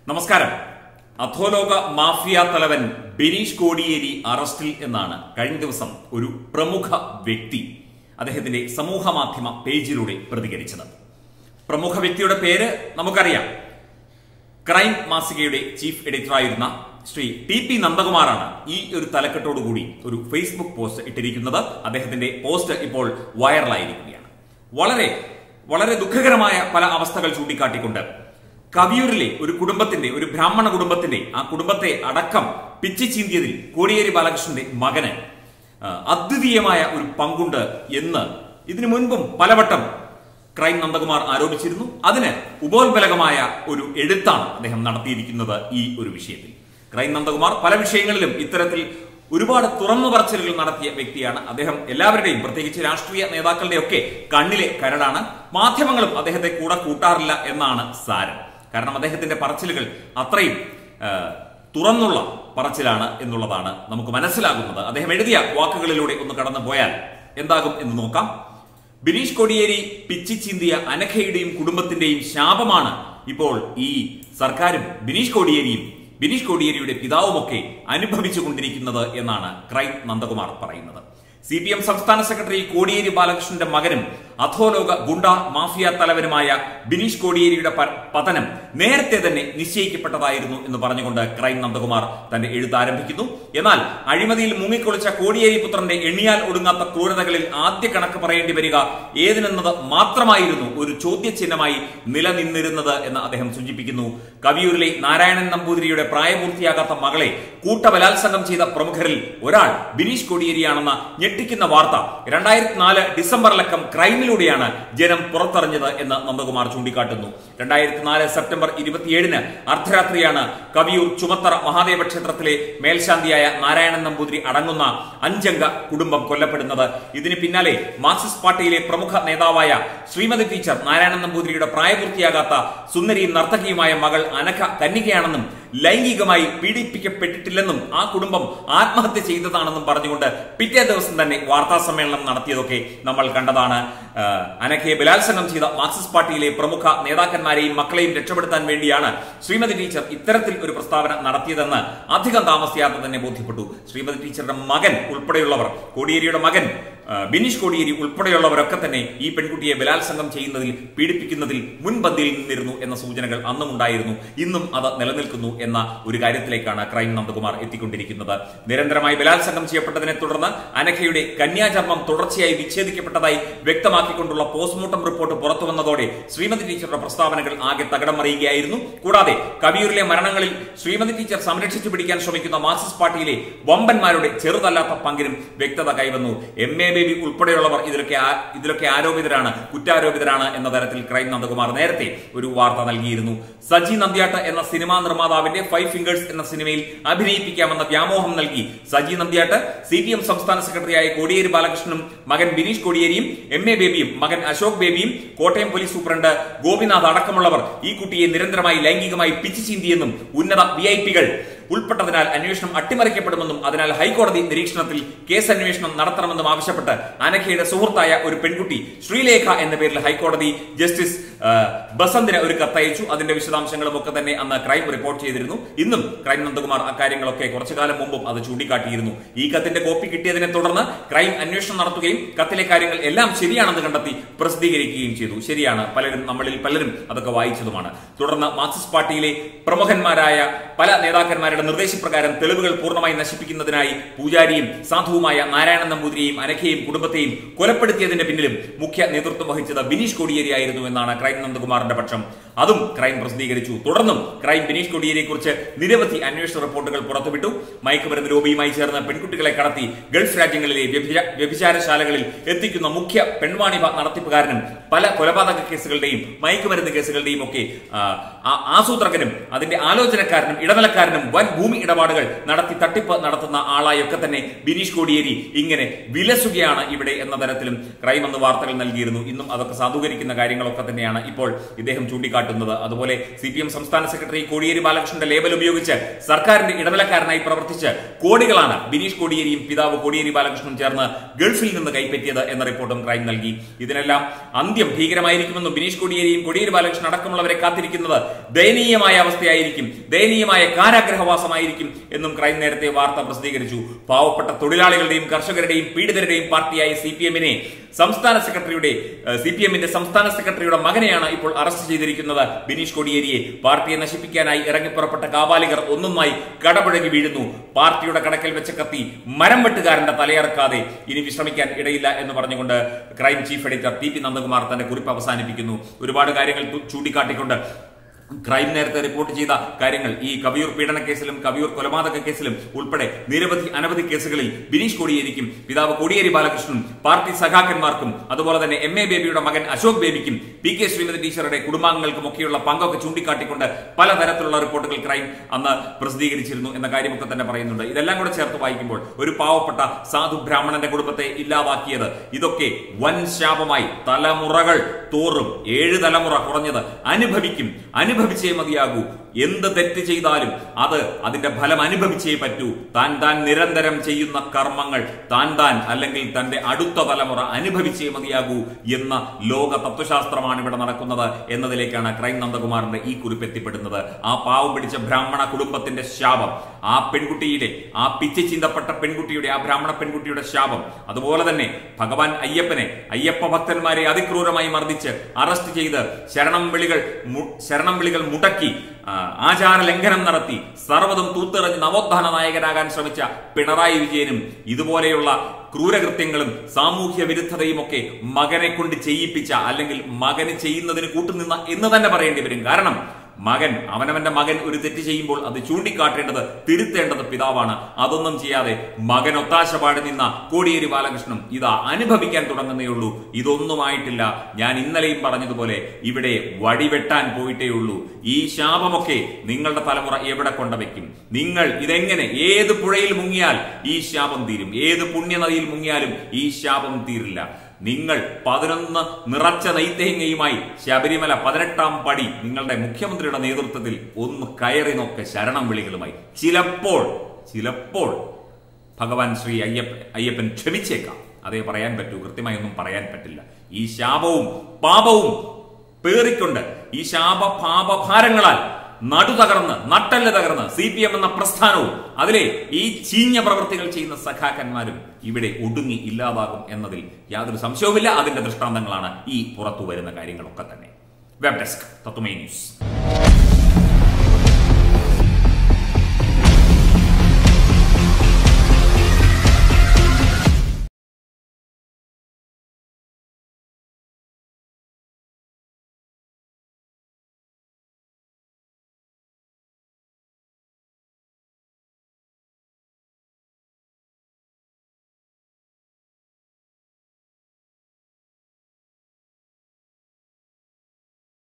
നമസ്കാരം അധോലോക മാഫിയ തലവൻ ബിനീഷ് കോടിയേരി അറസ്റ്റിൽ എന്നാണ് കഴിഞ്ഞ ദിവസം ഒരു പ്രമുഖ വ്യക്തി അദ്ദേഹത്തിന്റെ സമൂഹ മാധ്യമ പേജിലൂടെ പ്രതികരിച്ചത് പ്രമുഖ വ്യക്തിയുടെ പേര് നമുക്കറിയാം ക്രൈം മാസികയുടെ ചീഫ് എഡിറ്ററായിരുന്ന ശ്രീ ടി പി നന്ദകുമാറാണ് ഈ ഒരു തലക്കെട്ടോടുകൂടി ഒരു ഫേസ്ബുക്ക് പോസ്റ്റ് ഇട്ടിരിക്കുന്നത് അദ്ദേഹത്തിന്റെ പോസ്റ്റ് ഇപ്പോൾ വൈറലായിരിക്കുകയാണ് വളരെ വളരെ ദുഃഖകരമായ പല അവസ്ഥകൾ ചൂണ്ടിക്കാട്ടിക്കൊണ്ട് കവിയൂരിലെ ഒരു കുടുംബത്തിന്റെ ഒരു ബ്രാഹ്മണ കുടുംബത്തിന്റെ ആ കുടുംബത്തെ അടക്കം പിച്ചി ചീന്തിയതിൽ കോടിയേരി ബാലകൃഷ്ണന്റെ മകന് ആ, അദ്വിതീയമായ ഒരു പങ്കുണ്ട് എന്ന് ഇതിനു മുൻപും പലവട്ടം ക്രൈം നന്ദകുമാർ ആരോപിച്ചിരുന്നു അതിന് ഉപോത്ബലകമായ ഒരു എഴുത്താണ് അദ്ദേഹം നടത്തിയിരിക്കുന്നത് ഈ ഒരു വിഷയത്തിൽ ക്രൈം നന്ദകുമാർ പല വിഷയങ്ങളിലും ഇത്തരത്തിൽ ഒരുപാട് തുറന്നു പറച്ചിലുകൾ നടത്തിയ വ്യക്തിയാണ് അദ്ദേഹം എല്ലാവരുടെയും പ്രത്യേകിച്ച് രാഷ്ട്രീയ നേതാക്കളുടെ ഒക്കെ കണ്ണിലെ കരടാണ് മാധ്യമങ്ങളും അദ്ദേഹത്തെ കൂടെ കൂട്ടാറില്ല എന്നാണ് സാരം കാരണം അദ്ദേഹത്തിന്റെ പറച്ചിലുകൾ അത്രയും ആ, തുറന്നുള്ള പറച്ചിലാണ് എന്നുള്ളതാണ് നമുക്ക് മനസ്സിലാകുന്നത് അദ്ദേഹം എഴുതിയ വാക്കുകളിലൂടെ ഒന്ന് കടന്നു പോയാൽ എന്താകും എന്ന് നോക്കാം ബിനീഷ് കൊടിയേരി പിച്ചി ചിന്തിയ അനഘയുടെയും കുടുംബത്തിന്റെയും ശാപമാണ് ഇപ്പോൾ ഈ സർക്കാരും ബിനീഷ് കോടിയേരിയും ബിനീഷ് കോടിയേരിയുടെ പിതാവുമൊക്കെ അനുഭവിച്ചു കൊണ്ടിരിക്കുന്നത് എന്നാണ് ക്രൈം നന്ദകുമാർ പറയുന്നത് സി പി എം സംസ്ഥാന സെക്രട്ടറി കോടിയേരി ബാലകൃഷ്ണന്റെ മകനും അധോലോക ഗുണ്ട മാഫിയ തലവനുമായ ബിനീഷ് കോടിയേരിയുടെ പ- പതനം നേരത്തെ തന്നെ നിശ്ചയിക്കപ്പെട്ടതായിരുന്നു എന്ന് പറഞ്ഞുകൊണ്ട് ക്രൈം നന്ദകുമാർ തന്റെ എഴുത്ത് ആരംഭിക്കുന്നു എന്നാൽ അഴിമതിയിൽ മുങ്ങിക്കൊളിച്ച കോടിയേരി പുത്രന്റെ എണ്ണിയാൽ ഒടുങ്ങാത്ത ക്രൂരതകളിൽ ആദ്യ കണക്ക് പറയേണ്ടി വരിക ഏതിനെന്നത് മാത്രമായിരുന്നു ഒരു ചോദ്യചിഹ്നമായി നിലനിന്നിരുന്നത് എന്ന് അദ്ദേഹം സൂചിപ്പിക്കുന്നു കവിയൂരിലെ നാരായണൻ നമ്പൂതിരിയുടെ പ്രായപൂർത്തിയാകാത്ത മകളെ കൂട്ടബലാത്സംഗം ചെയ്ത പ്രമുഖരിൽ ഒരാൾ ബിനീഷ് കോടിയേരിയാണെന്ന ഞെട്ടിക്കുന്ന വാർത്ത രണ്ടായിരത്തി നാല് ഡിസംബറിലക്കം ക്രൈമിലൂടെയാണ് ജനം പുറത്തറിഞ്ഞത് എന്ന് നന്ദകുമാർ ചൂണ്ടിക്കാട്ടുന്നു രണ്ടായിരത്തി നാല് സെപ്റ്റംബർ ഇരുപത്തിയേഴിന് അർദ്ധരാത്രിയാണ് കവിയൂർ ചുമത്തറ മഹാദേവ ക്ഷേത്രത്തിലെ മേൽശാന്തിയായ നാരായണൻ നമ്പൂതിരി അടങ്ങുന്ന അഞ്ചംഗ കുടുംബം കൊല്ലപ്പെടുന്നത് ഇതിന് പിന്നാലെ മാർക്സിസ്റ്റ് പാർട്ടിയിലെ പ്രമുഖ നേതാവായ ശ്രീമതി ടീച്ചർ നാരായണൻ നമ്പൂതിരിയുടെ പ്രായപൂർത്തിയാകാത്ത സുന്ദരിയും നർത്തകിയുമായ മകൾ അനഘ കന്യകയാണെന്നും ലൈംഗികമായി പീഡിപ്പിക്കപ്പെട്ടിട്ടില്ലെന്നും ആ കുടുംബം ആത്മഹത്യ ചെയ്തതാണെന്നും പറഞ്ഞുകൊണ്ട് പിറ്റേ ദിവസം തന്നെ വാർത്താ സമ്മേളനം നടത്തിയതൊക്കെ നമ്മൾ കണ്ടതാണ് ആ, അനഘയെ ബലാത്സംഗം ചെയ്ത മാർക്സിസ്റ്റ് പാർട്ടിയിലെ പ്രമുഖ നേതാക്കന്മാരെയും മക്കളെയും രക്ഷപ്പെടുത്താൻ വേണ്ടിയാണ് ശ്രീമതി ടീച്ചർ ഇത്തരത്തിൽ ഒരു പ്രസ്താവന നടത്തിയതെന്ന് അധികം താമസിയാതെ തന്നെ ബോധ്യപ്പെട്ടു ശ്രീമതി ടീച്ചറുടെ മകൻ ഉൾപ്പെടെയുള്ളവർ കോടിയേരിയുടെ മകൻ ആ, ബിനീഷ് കോടിയേരി ഉൾപ്പെടെയുള്ളവരൊക്കെ തന്നെ ഈ പെൺകുട്ടിയെ ബലാത്സംഗം ചെയ്യുന്നതിൽ പീഡിപ്പിക്കുന്നതിൽ മുൻപന്തിയിൽ നിന്നിരുന്നു എന്ന സൂചനകൾ അന്നും ഉണ്ടായിരുന്നു ഇന്നും അത് നിലനിൽക്കുന്നു എന്ന ഒരു കാര്യത്തിലേക്കാണ് ക്രൈം നന്ദകുമാർ എത്തിക്കൊണ്ടിരിക്കുന്നത് നിരന്തരമായി ബലാത്സംഗം ചെയ്യപ്പെട്ടതിനെ തുടർന്ന് അനഘയുടെ കന്യാചർമ്മം തുടർച്ചയായി വിച്ഛേദിക്കപ്പെട്ടതായി വ്യക്തമാക്കിക്കൊണ്ടുള്ള പോസ്റ്റ്മോർട്ടം റിപ്പോർട്ട് പുറത്തു വന്നതോടെ ശ്രീമതി ടീച്ചറുടെ പ്രസ്താവനകൾ ആകെ തകിടം മറിയുകയായിരുന്നു കൂടാതെ കവിയൂരിലെ മരണങ്ങളിൽ ശ്രീമതി ടീച്ചർ സംരക്ഷിച്ചു പിടിക്കാൻ ശ്രമിക്കുന്ന മാർക്സിസ്റ്റ് പാർട്ടിയിലെ വമ്പന്മാരുടെ ചെറുതല്ലാത്ത പങ്കിനും വ്യക്തത കൈവന്നു എം എ ബേബി ഉൾപ്പെടെയുള്ളവർ ഇതിലൊക്കെ ആ- ഇതിലൊക്കെ ആരോപിതരാണ് കുറ്റാരോപിതരാണ് എന്ന തരത്തിൽ ക്രൈം നന്ദകുമാർ നേരത്തെ ഒരു വാർത്ത നൽകിയിരുന്നു സജി നന്ദ്യാട്ട് എന്ന സിനിമാ നിർമ്മാതാവിന്റെ ഫൈവ് ഫിംഗേഴ്സ് എന്ന സിനിമയിൽ അഭിനയിപ്പിക്കാമെന്ന വ്യാമോഹം നൽകി Saji Nandyattu C P M സംസ്ഥാന സെക്രട്ടറിയായ കോടിയേരി ബാലകൃഷ്ണനും മകൻ ബിനീഷ് കോടിയേരിയും എം എ ബേബിയും മകൻ അശോക് ബേബിയും കോട്ടയം പോലീസ് സൂപ്രണ്ട് ഗോപിനാഥ് അടക്കമുള്ളവർ ഈ കുട്ടിയെ നിരന്തരമായി ലൈംഗികമായി പിച്ചു ചീന്തിയെന്നും ഉന്നത വി ഐ പികൾ ഉൾപ്പെട്ടതിനാൽ അന്വേഷണം അട്ടിമറിക്കപ്പെടുമെന്നും അതിനാൽ ഹൈക്കോടതി നിരീക്ഷണത്തിൽ കേസ് അന്വേഷണം നടത്തണമെന്നും ആവശ്യപ്പെട്ട് അനഘയുടെ സുഹൃത്തായ ഒരു പെൺകുട്ടി ശ്രീലേഖ എന്ന പേരിൽ ഹൈക്കോടതി ജസ്റ്റിസ് ആ, ബസന്തിന് ഒരു കത്തയച്ചു അതിന്റെ വിശദാംശങ്ങളും ഒക്കെ തന്നെ അന്ന് ക്രൈം റിപ്പോർട്ട് ചെയ്തിരുന്നു ഇന്നും ക്രൈം നന്ദകുമാർ അക്കാര്യങ്ങളൊക്കെ കുറച്ചു കാലം മുമ്പും അത് ചൂണ്ടിക്കാട്ടിയിരുന്നു ഈ കത്തിന്റെ കോപ്പി കിട്ടിയതിനെ തുടർന്ന് ക്രൈം അന്വേഷണം നടത്തുകയും കത്തിലെ കാര്യങ്ങൾ എല്ലാം ശരിയാണെന്ന് കണ്ടെത്തി പ്രസിദ്ധീകരിക്കുകയും ചെയ്തു ശരിയാണ് പലരും നമ്മളിൽ പലരും അതൊക്കെ വായിച്ചതുമാണ് തുടർന്ന് മാർക്സിസ്റ്റ് പാർട്ടിയിലെ പ്രമുഖന്മാരായ പല നേതാക്കന്മാരുടെ നിർദ്ദേശപ്രകാരം തെളിവുകൾ പൂർണ്ണമായി നശിപ്പിക്കുന്നതിനായി പൂജാരിയും സാധുവുമായ നാരായണൻ നമ്പൂതിരിയെയും അനഘയെയും കുടുംബത്തെയും കൊലപ്പെടുത്തിയതിന്റെ പിന്നിലും മുഖ്യ നേതൃത്വം വഹിച്ചത് ബിനീഷ് കോടിയേരിയായിരുന്നു എന്നാണ് ക്രൈം നന്ദകുമാറിന്റെ പക്ഷം അതും ക്രൈം പ്രസിദ്ധീകരിച്ചു തുടർന്നും ക്രൈം ബിനീഷ് കോടിയേരിയെ കുറിച്ച് നിരവധി അന്വേഷണ റിപ്പോർട്ടുകൾ പുറത്തുവിട്ടു മയക്കുമരുന്ന് ലോബിയുമായി ചേർന്ന് പെൺകുട്ടികളെ കടത്തി ഗൾഫ് രാജ്യങ്ങളിലെ വ്യഭിചാ- വ്യഭിചാരശാലകളിൽ എത്തിക്കുന്ന മുഖ്യ പെൺവാണിഭ നടത്തിപ്പുകാരനും പല കൊലപാതക കേസുകളുടെയും മയക്കുമരുന്ന് കേസുകളുടെയും ഒക്കെ ആ, ആ- ആസൂത്രകനും അതിന്റെ ആലോചനക്കാരനും ഇടനിലക്കാരനും വൻ വൻ ഭൂമി ഇടപാടുകൾ നടത്തി തട്ടിപ്പ് നടത്തുന്ന ആളായൊക്കെ തന്നെ ബിനീഷ് കോടിയേരി ഇങ്ങനെ വിലസുകയാണ് ഇവിടെ എന്ന തരത്തിലും ക്രൈം എന്ന് വാർത്തകൾ നൽകിയിരുന്നു ഇന്നും അതൊക്കെ സാധൂകരിക്കുന്ന കാര്യങ്ങളൊക്കെ തന്നെയാണ് ഇപ്പോൾ ഇദ്ദേഹം ചൂണ്ടിക്കാട്ടുന്നത് അതുപോലെ സി പി എം സംസ്ഥാന സെക്രട്ടറി കോടിയേരി ബാലകൃഷ്ണന്റെ ലേബൽ ഉപയോഗിച്ച് സർക്കാരിന്റെ ഇടനിലക്കാരനായി പ്രവർത്തിച്ച് കോടികളാണ് ബിനീഷ് കോടിയേരിയും പിതാവ് കോടിയേരി ബാലകൃഷ്ണനും ചേർന്ന് ഗൾഫിൽ നിന്ന് കൈപ്പറ്റിയത് എന്ന റിപ്പോർട്ടും ക്രൈം നൽകി ഇതിനെല്ലാം അന്ത്യം ഭീകരമായിരിക്കുമെന്നും ബിനീഷ് കോടിയേരിയും കോടിയേരി ബാലകൃഷ്ണൻ അടക്കമുള്ളവരെ കാത്തിരിക്കുന്നത് ദയനീയമായ അവസ്ഥയായിരിക്കും ദയനീയമായ കാരാഗ്രഹവാസമായിരിക്കും എന്നും ക്രൈം നേരത്തെ വാർത്ത പ്രസിദ്ധീകരിച്ചു പാവപ്പെട്ട തൊഴിലാളികളുടെയും കർഷകരുടെയും പീഡിതരുടെയും പാർട്ടിയായ സി പി എമ്മിനെ സംസ്ഥാന സെക്രട്ടറിയുടെ സി പി എമ്മിന്റെ സംസ്ഥാന സെക്രട്ടറിയുടെ മകനെയാണ് ഇപ്പോൾ അറസ്റ്റ് ചെയ്തിരിക്കുന്നത് ബിനീഷ് കോടിയേരിയെ പാർട്ടിയെ നശിപ്പിക്കാനായി ഇറങ്ങിപ്പുറപ്പെട്ട കാബാലികർ ഒന്നൊന്നായി കടപുഴകി വീഴുന്നു പാർട്ടിയുടെ കടക്കൽ വെച്ച കത്തി മരം വെട്ടുകാരന്റെ തലയറക്കാതെ ഇനി വിശ്രമിക്കാൻ ഇടയില്ല എന്ന് പറഞ്ഞുകൊണ്ട് Crime chief editor T P Nandakumar തന്റെ കുറിപ്പ് അവസാനിപ്പിക്കുന്നു ഒരുപാട് കാര്യങ്ങൾ തു- ചൂണ്ടിക്കാട്ടിക്കൊണ്ട് ക്രൈം നേരത്തെ റിപ്പോർട്ട് ചെയ്ത കാര്യങ്ങൾ ഈ കവിയൂർ പീഡന കേസിലും കവിയൂർ കൊലപാതക കേസിലും ഉൾപ്പെടെ നിരവധി അനവധി കേസുകളിൽ ബിനീഷ് കോടിയേരിക്കും പിതാവ് കോടിയേരി ബാലകൃഷ്ണനും പാർട്ടി സഖാക്കന്മാർക്കും അതുപോലെ തന്നെ എം എ ബേബിയുടെ മകൻ അശോക് ബേബിക്കും പി കെ ശ്രീമതി ടീച്ചറുടെ കുടുംബാംഗങ്ങൾക്കും ഒക്കെയുള്ള പങ്കൊക്കെ ചൂണ്ടിക്കാട്ടിക്കൊണ്ട് പലതരത്തിലുള്ള റിപ്പോർട്ടുകൾ ക്രൈം അന്ന് പ്രസിദ്ധീകരിച്ചിരുന്നു എന്ന കാര്യമൊക്കെ തന്നെ പറയുന്നുണ്ട് ഇതെല്ലാം കൂടെ ചേർത്ത് വായിക്കുമ്പോൾ ഒരു പാവപ്പെട്ട സാധു ബ്രാഹ്മണന്റെ കുടുംബത്തെ ഇല്ലാതാക്കിയത് ഇതൊക്കെ വൻ ശാപമായി തലമുറകൾ തോറും ഏഴ് തലമുറ കുറഞ്ഞത് അനുഭവിക്കും അനുഭവിച്ചേ മതിയാകൂ എന്ത് തെറ്റ് ചെയ്താലും അത് അതിന്റെ ഫലം അനുഭവിച്ചേ പറ്റൂ താൻ താൻ നിരന്തരം ചെയ്യുന്ന കർമ്മങ്ങൾ താൻ താൻ അല്ലെങ്കിൽ തന്റെ അടുത്ത തലമുറ അനുഭവിച്ചേ മതിയാകൂ എന്ന ലോക തത്വശാസ്ത്രമാണ് ഇവിടെ നടക്കുന്നത് എന്നതിലേക്കാണ് ക്രൈം നന്ദകുമാറിന്റെ ഈ കുറിപ്പ് എത്തിപ്പെടുന്നത് ആ പാവം പിടിച്ച ബ്രാഹ്മണ കുടുംബത്തിന്റെ ശാപം ആ പെൺകുട്ടിയിലെ ആ പിച്ച് ചിന്തപ്പെട്ട പെൺകുട്ടിയുടെ ആ ബ്രാഹ്മണ പെൺകുട്ടിയുടെ ശാപം അതുപോലെ തന്നെ ഭഗവാൻ അയ്യപ്പനെ അയ്യപ്പ ഭക്തന്മാരെ അതിക്രൂരമായി മർദ്ദിച്ച് അറസ്റ്റ് ചെയ്ത് ശരണം വിളികൾ മു- ശരണം വിളികൾ മുടക്കി ആ, ആചാര ലംഘനം നടത്തി സർവ്വതും തൂത്തെറിഞ്ഞ് നവോത്ഥാന നായകനാകാൻ ശ്രമിച്ച പിണറായി വിജയനും ഇതുപോലെയുള്ള ക്രൂരകൃത്യങ്ങളും സാമൂഹ്യ വിരുദ്ധതയും ഒക്കെ മകനെ കൊണ്ട് ചെയ്യിപ്പിച്ച അല്ലെങ്കിൽ മകന് ചെയ്യുന്നതിന് കൂട്ടുനിന്ന എന്ന് തന്നെ പറയേണ്ടി വരും കാരണം മകൻ അവനവന്റെ മകൻ ഒരു തെറ്റ് ചെയ്യുമ്പോൾ അത് ചൂണ്ടിക്കാട്ടേണ്ടത് തിരുത്തേണ്ടത് പിതാവാണ് അതൊന്നും ചെയ്യാതെ മകൻ ഒത്താശ പാടി നിന്ന കോടിയേരി ബാലകൃഷ്ണൻ ഇതാ അനുഭവിക്കാൻ തുടങ്ങുന്നേ ഉള്ളൂ ഇതൊന്നുമായിട്ടില്ല ഞാൻ ഇന്നലെയും പറഞ്ഞതുപോലെ ഇവിടെ വടിവെട്ടാൻ പോയിട്ടേ ഉള്ളൂ ഈ ശാപമൊക്കെ നിങ്ങളുടെ തലമുറ എവിടെ കൊണ്ടുവയ്ക്കും നിങ്ങൾ ഇതെങ്ങനെ ഏത് പുഴയിൽ മുങ്ങിയാൽ ഈ ശാപം തീരും ഏത് പുണ്യനദിയിൽ മുങ്ങിയാലും ഈ ശാപം തീരില്ല നിങ്ങൾ പതിനൊന്ന് നിറച്ച നെയ്ത്തേങ്ങയുമായി ശബരിമല പതിനെട്ടാം പടി നിങ്ങളുടെ മുഖ്യമന്ത്രിയുടെ നേതൃത്വത്തിൽ ഒന്ന് കയറി നോക്ക ശരണം വിളികളുമായി ചിലപ്പോൾ ചിലപ്പോൾ ഭഗവാൻ ശ്രീ അയ്യപ്പ അയ്യപ്പൻ ക്ഷമിച്ചേക്കാം അതേ പറയാൻ പറ്റൂ കൃത്യമായി ഒന്നും പറയാൻ പറ്റില്ല ഈ ശാപവും പാപവും പേറിക്കൊണ്ട് ഈ ശാപ പാപഭാരങ്ങളാൽ നടു തകർന്ന് നട്ടല് തകർന്ന് സി പി എം എന്ന പ്രസ്ഥാനവും അതിലെ ഈ ചീഞ്ഞ പ്രവൃത്തികൾ ചെയ്യുന്ന സഖാക്കന്മാരും ഇവിടെ ഒടുങ്ങി ഇല്ലാതാകും എന്നതിൽ യാതൊരു സംശയവുമില്ല അതിന്റെ ദൃഷ്ടാന്തങ്ങളാണ് ഈ പുറത്തു വരുന്ന കാര്യങ്ങളൊക്കെ തന്നെ വെബ് ഡെസ്ക് തത്വമേ ന്യൂസ്